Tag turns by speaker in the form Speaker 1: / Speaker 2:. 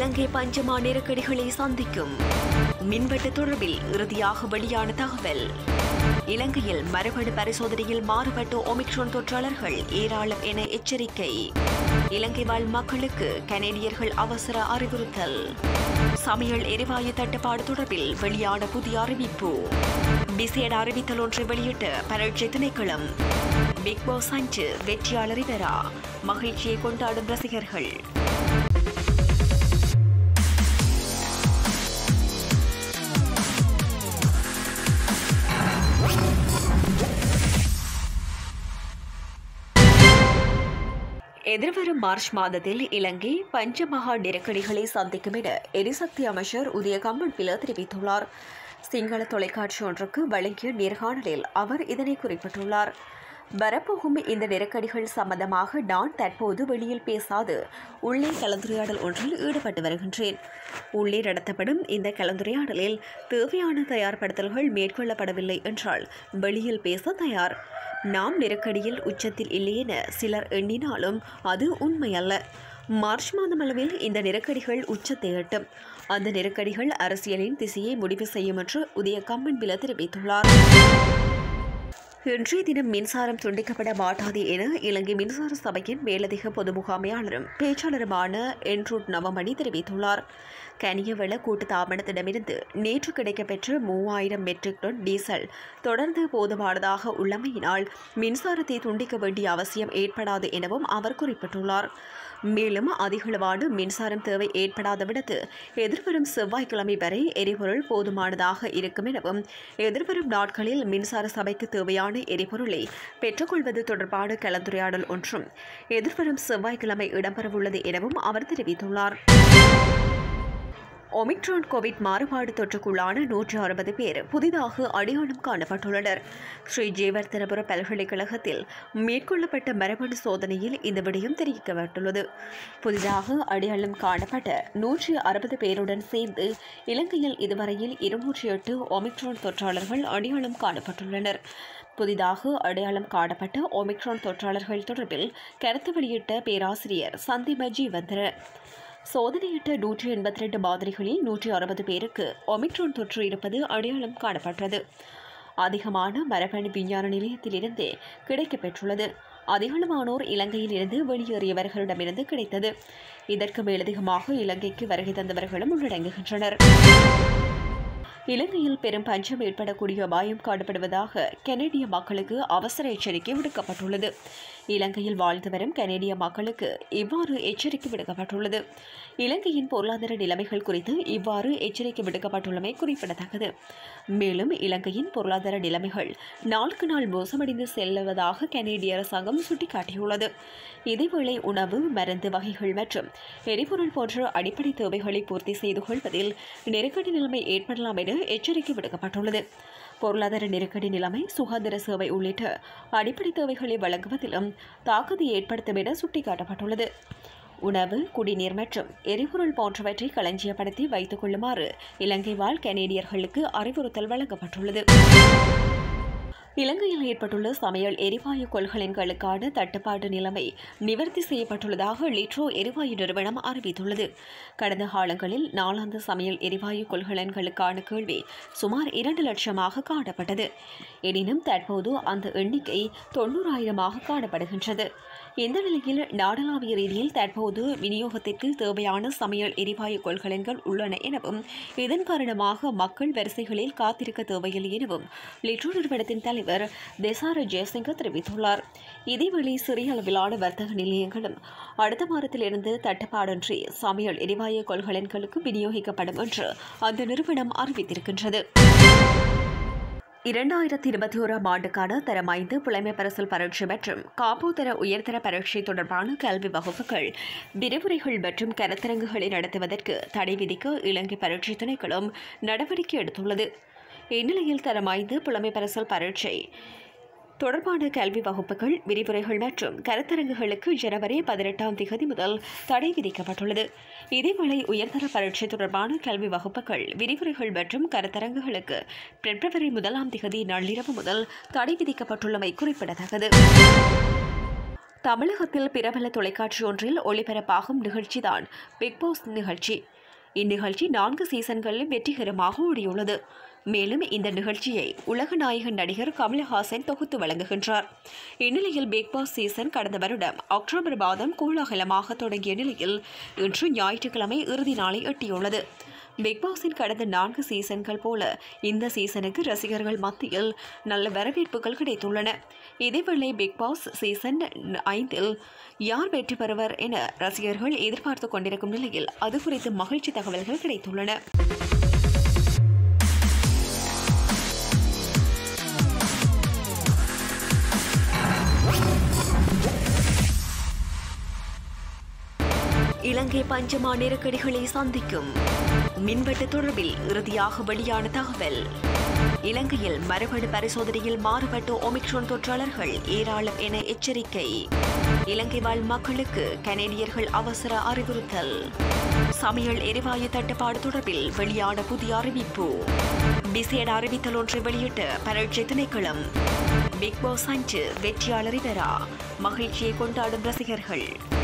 Speaker 1: இலங்கை பஞ்சமா நெருக்கடிகளை சந்திக்கும் மின்வெட்டு தொடர்பில் இறுதியாக வெளியான தகவல் இலங்கையில் மரபணு பரிசோதனையில் மாறுபட்ட ஒமிக்ரோன் தொற்றாளர்கள் ஏராளம் என எச்சரிக்கை இலங்கை வாழ் மக்களுக்கு கனேடியர்கள் அவசர அறிவுறுத்தல் சமையல் எரிவாயு தட்டுப்பாடு தொடர்பில் வெளியான புதிய அறிவிப்பு விசேட அறிவித்தல் ஒன்றை வெளியிட்ட பரீட்சை திணைக்களம் பிக் பாஸ் அஞ்சு வெற்றியாளரை பெறா மகிழ்ச்சியை கொண்டாடும் ரசிகர்கள் எதிர்வரும் மார்ச் மாதத்தில் இலங்கை பஞ்சமகா நெருக்கடிகளை சந்திக்கும் என எரிசக்தி அமைச்சர் உதய கம்மன்பில தெரிவித்துள்ளார் சிங்கள தொலைக்காட்சி ஒன்றுக்கு வழங்கிய நேர்காணலில் அவர் இதனை குறிப்பிட்டுள்ளார் வரப்போகும் இந்த நெருக்கடிகள் சம்பந்தமாக நான் தற்போது வெளியில் பேசாது உள்ளே கலந்துரையாடல் ஒன்றில் ஈடுபட்டு வருகின்றேன் உள்ளே நடத்தப்படும் இந்த கலந்துரையாடலில் தேவையான தயார்படுத்தல்கள் மேற்கொள்ளப்படவில்லை என்றால் வெளியில் பேச தயார் நாம் நெருக்கடியில் உச்சத்தில் இல்லை என சிலர் எண்ணினாலும் அது உண்மையல்ல மார்ச் மாதம் அளவில் இந்த நெருக்கடிகள் உச்சத்தை எட்டும் அந்த நெருக்கடிகள் அரசியலின் திசையை முடிவு செய்யும் என்று உதய கம்மன்பில தெரிவித்துள்ளார் இன்றைய தினம் மின்சாரம் துண்டிக்கப்பட மாட்டாது என இலங்கை மின்சார சபையின் மேலதிக பொது முகாமையாளரும் பேச்சாளருமான என்ரூட் நவமணி தெரிவித்துள்ளார் கனியவள கூட்டு தாபனத்திடமிருந்து நேற்று கிடைக்கப்பெற்ற மூவாயிரம் மெட்ரிக் டன் டீசல் தொடர்ந்து போதுமானதாக உள்ளமையினால் மின்சாரத்தை துண்டிக்க வேண்டிய அவசியம் ஏற்படாது எனவும் அவர் குறிப்பிட்டுள்ளார் மேலும் அதிகளவான மின்சாரம் தேவை ஏற்படாத விடத்து எதிர்வரும் செவ்வாய்க்கிழமை வரை எரிபொருள் போதுமானதாக இருக்கும் எனவும் எதிர்வரும் நாட்களில் மின்சார சபைக்கு தேவையான எரிபொருளை பெற்றுக்கொள்வது தொடர்பான கலந்துரையாடல் ஒன்றும் எதிர்வரும் செவ்வாய்க்கிழமை இடம்பெறவுள்ளது எனவும் அவர் தெரிவித்துள்ளார் ஒமிக்ரான் கோவிட் மாறுபாடு தொற்றுக்குள்ளான நூற்று அறுபது பேர் புதிதாக அடையாளம் காணப்பட்டுள்ளனர் ஸ்ரீ ஜெயவர்தனபுர பல்கலைக்கழகத்தில் மேற்கொள்ளப்பட்ட மரபணு சோதனையில் இந்த விடயம் தெரிவிக்கப்பட்டுள்ளது புதிதாக அடையாளம் காணப்பட்ட நூற்றி அறுபது பேருடன் சேர்ந்து இலங்கையில் இதுவரையில் இருநூற்றி எட்டு ஒமிக்ரான் தொற்றாளர்கள் அடையாளம் காணப்பட்டுள்ளனர் புதிதாக அடையாளம் காணப்பட்ட ஒமிக்ரான் தொற்றாளர்கள் தொடர்பில் கருத்து வெளியிட்ட பேராசிரியர் சந்திம ஜீவந்திர சோதனையிட்ட நூற்றி எண்பத்தி ரெண்டு மாதிரிகளில் நூற்றி அறுபது பேருக்கு ஒமிக்ரான் தொற்று இருப்பது அடையாளம் காணப்பட்டது அதிகமான மரபணு விஞ்ஞான நிலையத்திலிருந்தே கிடைக்கப்பெற்றுள்ளது அதிகளமானோர் இலங்கையில் இருந்து வெளியேறியவர்களிடமிருந்து கிடைத்தது இதற்கு மேலதிகமாக இலங்கைக்கு வருகை தந்தவர்களும் உள்ளடங்குகின்றனர் இலங்கையில் பெரும் பஞ்சம் ஏற்படக்கூடிய அபாயம் காணப்படுவதாக கனேடிய மக்களுக்கு அவசர எச்சரிக்கை விடுக்கப்பட்டுள்ளது இலங்கையில் வாழ்ந்து வரும் கனேடிய மக்களுக்கு இவ்வாறு எச்சரிக்கை விடுக்கப்பட்டுள்ளது இலங்கையின் பொருளாதார நிலைமைகள் குறித்து இவ்வாறு எச்சரிக்கை விடுக்கப்பட்டுள்ளமை குறிப்பிடத்தக்கது மேலும் இலங்கையின் பொருளாதார நிலைமைகள் நாளுக்கு நாள் மோசமடைந்து செல்வதாக கனேடிய அரசாங்கம் சுட்டிக்காட்டியுள்ளது இதேவேளை உணவு மருந்து வகைகள் மற்றும் எரிபொருள் போன்ற அடிப்படை தேவைகளை பூர்த்தி செய்து கொள்வதில் நெருக்கடி நிலைமை ஏற்படலாம் என எச்சரிக்கை விடுக்கப்பட்டுள்ளது பொருளாதார நெருக்கடி நிலைமை சுகாதார சேவை உள்ளிட்ட அடிப்படை தேவைகளை வழங்குவதிலும் தாக்கத்தை ஏற்படுத்தும் என சுட்டிக்காட்டப்பட்டுள்ளது உணவு குடிநீர் மற்றும் எரிபொருள் போன்றவற்றை களஞ்சியப்படுத்தி வைத்துக் கொள்ளுமாறு இலங்கை வாழ் கனேடியர்களுக்கு அறிவுறுத்தல் வழங்கப்பட்டுள்ளது இலங்கையில் ஏற்பட்டுள்ள சமையல் எரிவாயு கொள்கலன்களுக்கான தட்டுப்பாடு நிலைமை நிவர்த்தி செய்யப்பட்டுள்ளதாக லிட்ரோ எரிவாயு நிறுவனம் அறிவித்துள்ளது கடந்த காலங்களில் நாளாந்த சமையல் எரிவாயு கொள்கலன்களுக்கான கேள்வி சுமார் இரண்டு லட்சமாக காணப்பட்டது எனினும் தற்போது அந்த எண்ணிக்கை தொண்ணூறாயிரமாக காணப்படுகின்றது இந்த நிலையில் நாடளாவிய ரீதியில் தற்போது விநியோகத்திற்கு தேவையான சமையல் எரிவாயு கொள்கலன்கள் உள்ளன எனவும் இதன் காரணமாக மக்கள் வரிசைகளில் காத்திருக்க தேவையில்லை எனவும் லிட்ரோ நிறுவனத்தின் தலைவர் தெசார ஜெயசிங்க தெரிவித்துள்ளார் இதேவேளை சிறிய அளவிலான வர்த்தக நிலையங்களும் அடுத்த வாரத்திலிருந்து தட்டுப்பாடின்றி சமையல் எரிவாயு கொள்கலன்களுக்கு விநியோகிக்கப்படும் என்று அந்த நிறுவனம் அறிவித்திருக்கின்றது இரண்டாயிரத்தி இருபத்தி ஓராம் ஆண்டுக்கான தரம் ஐந்து புலமை பரிசல் பரீட்சை மற்றும் காப்போதர உயர்தர பரீட்சை தொடர்பான கல்வி வகுப்புகள் விரிவுரைகள் மற்றும் கருத்தரங்குகளை நடத்துவதற்கு தடை விதிக்க இலங்கை பரீட்சை திணைக்களம் நடவடிக்கை எடுத்துள்ளது இந்நிலையில் தரம் ஐந்து புலமை பரிசல் பரீட்சை தொடர்பான கல்வி வகுப்புகள் விரிவுரைகள் மற்றும் கருத்தரங்குகளுக்கு ஜனவரி பதினெட்டாம் திகதி முதல் தடை விதிக்கப்பட்டுள்ளது இதேவேளை உயர்தர பரீட்சை தொடர்பான கல்வி வகுப்புகள் விரிவுரைகள் மற்றும் கருத்தரங்குகளுக்கு பிப்ரவரி முதலாம் திகதி நள்ளிரவு முதல் தடை விதிக்கப்பட்டுள்ளமை குறிப்பிடத்தக்கது தமிழகத்தில் பிரபல தொலைக்காட்சி ஒன்றில் ஒளிபரப்பாகும் நிகழ்ச்சிதான் பிக் பாஸ் நிகழ்ச்சி இந்நிகழ்ச்சி நான்கு சீசன்களில் வெற்றிகரமாக ஓடியுள்ளது மேலும் இந்த நிகழ்ச்சியை உலக நாயகன் நடிகர் கமல்ஹாசன் தொகுத்து வழங்குகின்றார் இந்நிலையில் பிக் பாஸ் சீசன் கடந்த வருடம் அக்டோபர் மாதம் கோலாகலமாக தொடங்கிய நிலையில் இன்று ஞாயிற்றுக்கிழமை இறுதி நாளை எட்டியுள்ளது பிக் பாஸின் கடந்த நான்கு சீசன்கள் போல இந்த சீசனுக்கு ரசிகர்கள் மத்தியில் நல்ல வரவேற்புகள் கிடைத்துள்ளன இதேவேளை பிக் பாஸ் சீசன் ஐந்தில் யார் வெற்றி பெறுவர் என ரசிகர்கள் எதிர்பார்த்து கொண்டிருக்கும் நிலையில் அது குறித்து மகிழ்ச்சி தகவல்கள் கிடைத்துள்ளன இலங்கை பஞ்சமா நெருக்கடிகளை சந்திக்கும் மின்வெட்டு தொடர்பில் இறுதியாக வெளியான தகவல் இலங்கையில் மரபணு பரிசோதனையில் மாறுபட்ட ஒமிக்ரோன் தொற்றாளர்கள் ஏராளம் என எச்சரிக்கை இலங்கை வாழ் மக்களுக்கு கனேடியர்கள் அவசர அறிவுறுத்தல் சமையல் எரிவாயு தட்டுப்பாடு தொடர்பில் வெளியான புதிய அறிவிப்பு விசேட அறிவித்தல் ஒன்றை வெளியிட்ட பரட்சை திணைக்களம் பிக் பாஸ் அன்று வெற்றியாளரை பெறா மகிழ்ச்சியை கொண்டாடும் ரசிகர்கள்